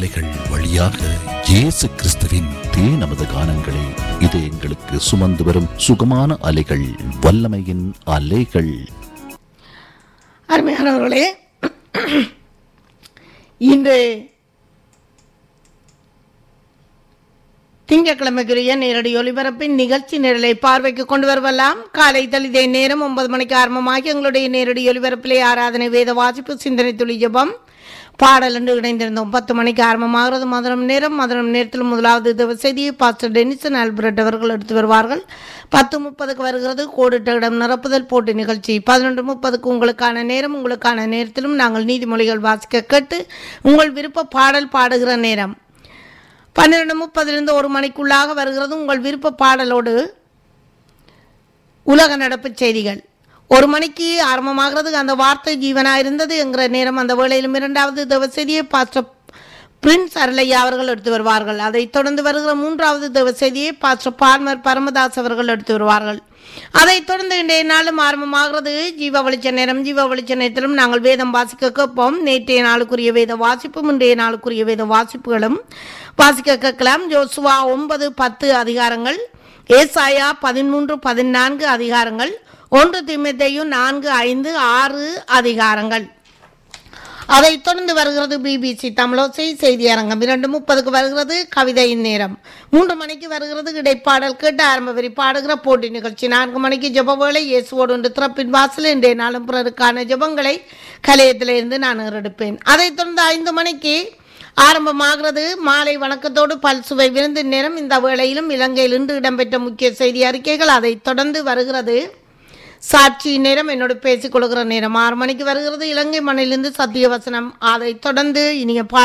அலைகள் வழியாக இயேசு கிறிஸ்துவின் தே நமது கானங்களை இது எங்களுக்கு சுமந்து வரும் சுகமான அலைகள் வல்லமையின் அலைகள் அருமையானவர்களே இன்று திங்கட்கிழமைக்குரிய நேரடி ஒலிபரப்பின் நிகழ்ச்சி நிரலை பார்வைக்கு கொண்டு வருவலாம் காலை தலிதை நேரம் ஒன்பது மணிக்கு ஆரம்பமாகி எங்களுடைய நேரடி ஒலிபரப்பிலே ஆராதனை வேத வாசிப்பு சிந்தனை துளி ஜெபம் பாடல் என்று இணைந்திருந்தோம் பத்து மணிக்கு ஆரம்பமாகிறது மதுரம் நேரம் மதுரம் நேரத்தில் முதலாவது தவ செய்தியை பாஸ்டர் டெனிசன் ஆல்பர்ட் அவர்கள் எடுத்து வருவார்கள் பத்து முப்பதுக்கு வருகிறது கோடிட்ட இடம் நிரப்புதல் போட்டி நிகழ்ச்சி பதினொன்று முப்பதுக்கு உங்களுக்கான நேரம் உங்களுக்கான நேரத்திலும் நாங்கள் நீதிமொழிகள் வாசிக்க கேட்டு உங்கள் விருப்ப பாடல் பாடுகிற நேரம் பன்னிரெண்டு முப்பதிலிருந்து ஒரு மணிக்குள்ளாக வருகிறது உங்கள் விருப்ப பாடலோடு உலக நடப்பு செய்திகள் ஒரு மணிக்கு ஆரம்பமாகிறது அந்த வார்த்தை ஜீவனாக இருந்தது என்கிற நேரம் அந்த வேளையிலும் இரண்டாவது தேவசெய்தியை பாஸ்டர் பிரின்ஸ் அருளையா அவர்கள் எடுத்து வருவார்கள் அதைத் தொடர்ந்து வருகிற மூன்றாவது தேவசெய்தியை பாஸ்டர் பார்மர் பரமதாஸ் அவர்கள் எடுத்து வருவார்கள் அதைத் தொடர்ந்து இன்றைய நாளும் ஆரம்பமாகிறது ஜீவ வெளிச்ச நேரம் ஜீவ வெளிச்ச நேரத்திலும் நாங்கள் வேதம் வாசிக்க கேட்போம் நேற்றைய நாளுக்குரிய வேத வாசிப்பும் இன்றைய நாளுக்குரிய வேத வாசிப்புகளும் வாசிக்க கேட்கலாம் ஜோசுவா ஒன்பது பத்து அதிகாரங்கள் ஏசாயா பதிமூன்று பதினான்கு அதிகாரங்கள் ஒன்று திமுத்தையும் நான்கு ஐந்து ஆறு அதிகாரங்கள் அதைத் தொடர்ந்து வருகிறது பிபிசி தமிழோசை செய்தி அரங்கம் இரண்டு முப்பதுக்கு வருகிறது கவிதையின் நேரம் மூன்று மணிக்கு வருகிறது இடைப்பாடல் கேட்டு ஆரம்ப வரி பாடுகிற போட்டி நிகழ்ச்சி நான்கு மணிக்கு ஜெப வேளை இயேசுவோடு ஒன்று திறப்பின் வாசல் இன்றைய நாளும் பிறருக்கான ஜெபங்களை கலையத்திலிருந்து நான் எடுப்பேன் அதைத் தொடர்ந்து ஐந்து மணிக்கு ஆரம்பமாகிறது மாலை வணக்கத்தோடு பல்சுவை விருந்து நேரம் இந்த வேளையிலும் இலங்கையில் இன்று இடம்பெற்ற முக்கிய செய்தி அறிக்கைகள் அதைத் தொடர்ந்து வருகிறது சாட்சி நேரம் என்னோடு பேசிக் கொள்கிற நேரம் ஆறு மணிக்கு வருகிறது இலங்கை மண்ணிலிருந்து சத்திய வசனம் அதைத் தொடர்ந்து இனிய பா